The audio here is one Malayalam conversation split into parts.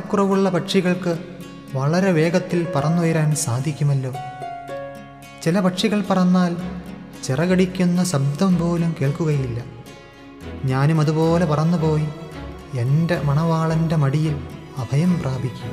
പറക്കക്കുറവുള്ള പക്ഷികൾക്ക് വളരെ വേഗത്തിൽ പറന്നുയരാൻ സാധിക്കുമല്ലോ ചില പക്ഷികൾ പറന്നാൽ ചിറകടിക്കുന്ന ശബ്ദം പോലും കേൾക്കുകയില്ല ഞാനും അതുപോലെ പറന്നുപോയി എൻ്റെ മണവാളൻ്റെ മടിയിൽ അഭയം പ്രാപിക്കും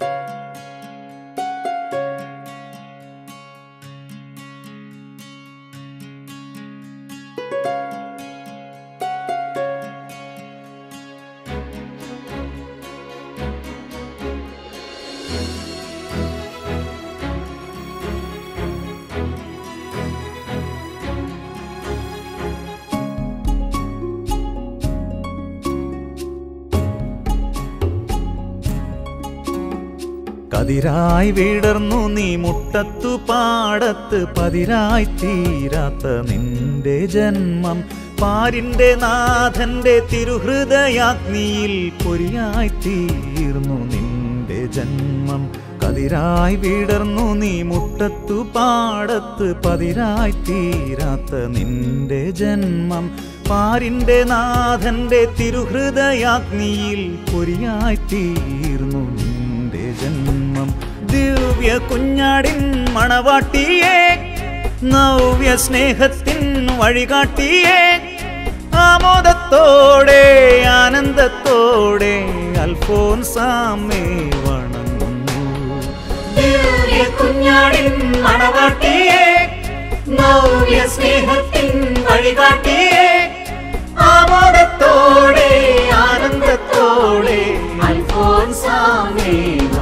കതിരായി വിടർന്നു നീ മുട്ടത്തു പാടത്ത് പതിരായി തീരാത്ത നിന്റെ ജന്മം പാരിന്റെ നാഥന്റെ തിരുഹൃദയാഗ്നിയിൽ പൊരിയായി തീർന്നു നിന്റെ ജന്മം കതിരായി വിടർന്നു നീ മുട്ടത്തു പാടത്ത് പതിരായി തീരാത്ത നിന്റെ ജന്മം പാരിന്റെ നാഥന്റെ തിരുഹൃദയാഗ്നിയിൽ പൊരിയായി തീർന്നു നിന്റെ ജന്മം ദിവ്യ കുഞ്ഞാടിൻ മണവാട്ടിയേ നവ്യ സ്നേഹത്തിൻ വഴികാട്ടിയേ ആമോദത്തോടെ ആനന്ദത്തോടെ അൽഫോൻസാമേ വണങ്ങുന്നു ദിവ്യ കുഞ്ഞാടിൻ മണവാട്ടിയെ നവ്യ സ്നേഹത്തിൻ വഴികാട്ടിയെ ആമോദത്തോടെ ആനന്ദത്തോടെ അൽഫോൻസാമേ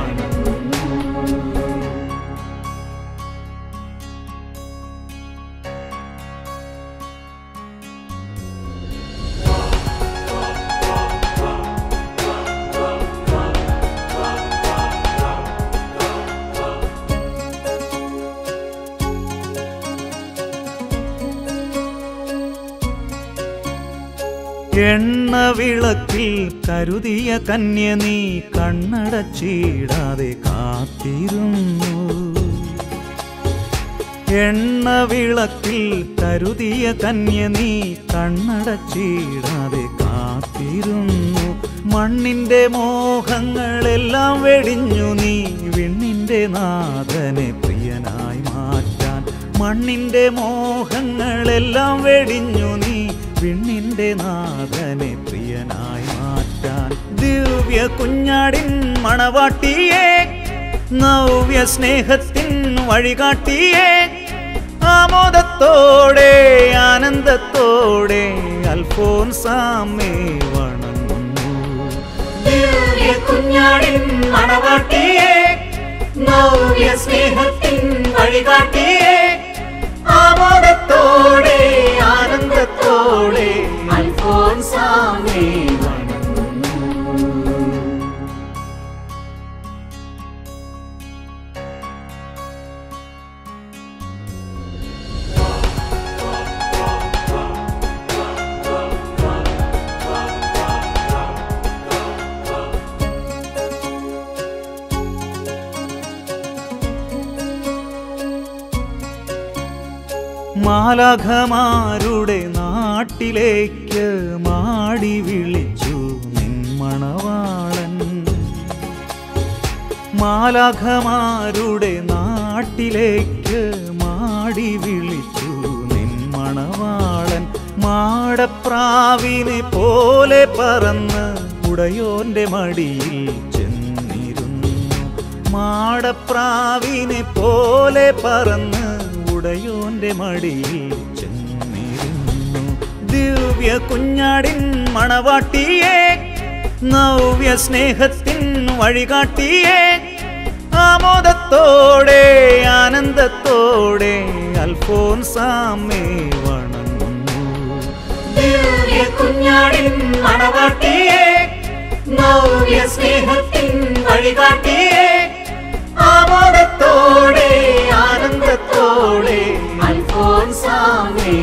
എണ്ണ വിളക്കിൽ കരുതിയ കന്യ നീ കണ്ണടച്ചിടാതെ കാത്തിരുന്നു എണ്ണ വിളക്കിൽ കരുതിയ കന്യ നീ കണ്ണടച്ചിടാതെ കാത്തിരുന്നു മണ്ണിന്റെ മോഹങ്ങളെല്ലാം വെടിഞ്ഞു നീ വിണ്ണിന്റെ നാഥനെ പ്രിയനായി മാറ്റാൻ മണ്ണിന്റെ മോഹങ്ങളെല്ലാം വെടിഞ്ഞു നീ വിണ്ണിന്റെ നാഥനെ പ്രിയനായി മാറ്റാൻ ദിവ്യ കുഞ്ഞാടിൻ മണവാട്ടിയേ നവ്യ സ്നേഹത്തിൻ വഴികാട്ടിയേ ആമോദത്തോടെ ആനന്ദത്തോടെ അൽഫോൻസാമേ വണങ്ങുന്നു ദിവ്യ കുഞ്ഞാടിൻ മണവാട്ടിയെ നവ്യ സ്നേഹത്തിൻ വഴികാട്ടിയെ ആമോദത്തോടെ ആനന്ദത്തോടെ അൽഫോൻസാമേ മാലാഖമാരുടെ നാട്ടിലേക്ക് മാടി വിളിച്ചു നിന്മണവാളൻ മാലാഖമാരുടെ നാട്ടിലേക്ക് മാടി വിളിച്ചു നിന്മണവാളൻ മാടപ്രാവിനെ പോലെ പറന്ന് ഉടയോന്റെ മടിയിൽ ചെന്നിരുന്നു മാടപ്രാവിനെ പോലെ പറന്ന് ഉടയോന്റെ മടിയിൽ ചെന്നിരുന്നു ദിവ്യ കുഞ്ഞാടിൻ മണവാട്ടിയേ നവ്യ സ്നേഹത്തിൻ വഴികാട്ടിയേ ആമോദത്തോടെ ആനന്ദത്തോടെ അൽഫോൻസാമേ വണങ്ങുന്നു ദിവ്യ കുഞ്ഞാടിൻ മണവാട്ടിയെ നവ്യ സ്നേഹത്തിൻ വഴികാട്ടിയെ ആമോദത്തോടെ ആനന്ദത്തോടെ അൽഫോൻസാമേ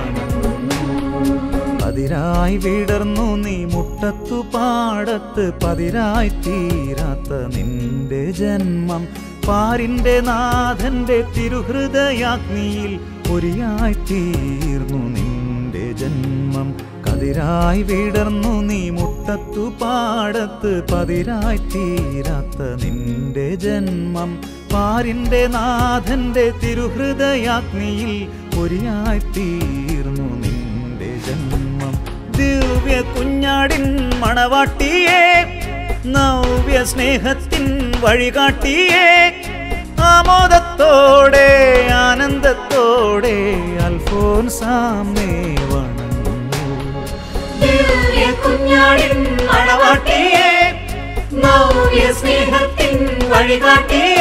പതിരായി വിടർന്നു നീ മുട്ടത്തു പാടത്ത് പതിരായി തീരാത്ത നിന്റെ ജന്മം പാരിന്റെ നാഥന്റെ തിരുഹൃദയാഗ്നിയിൽ പൊരിയായി തീർന്നു നിന്റെ ജന്മം കതിരായി വിടർന്നു നീ മുട്ടത്തു പാടത്ത് പതിരായി തീരാത്ത നിന്റെ ജന്മം പാരിന്റെ നാഥന്റെ തിരുഹൃദയാഗ്നിയിൽ പൊരിയായി തീർന്നു നിന്റെ ജന്മം ദിവ്യ കുഞ്ഞാടിൻ മണവാട്ടിയേ നവ്യ സ്നേഹത്തിൻ വഴികാട്ടിയേ ആമോദത്തോടെ ആനന്ദത്തോടെ അൽഫോൻസാമേ വണങ്ങുന്നു ദിവ്യ കുഞ്ഞാടിൻ മണവാട്ടിയെ നവ്യ സ്നേഹത്തിൻ വഴികാട്ടിയെ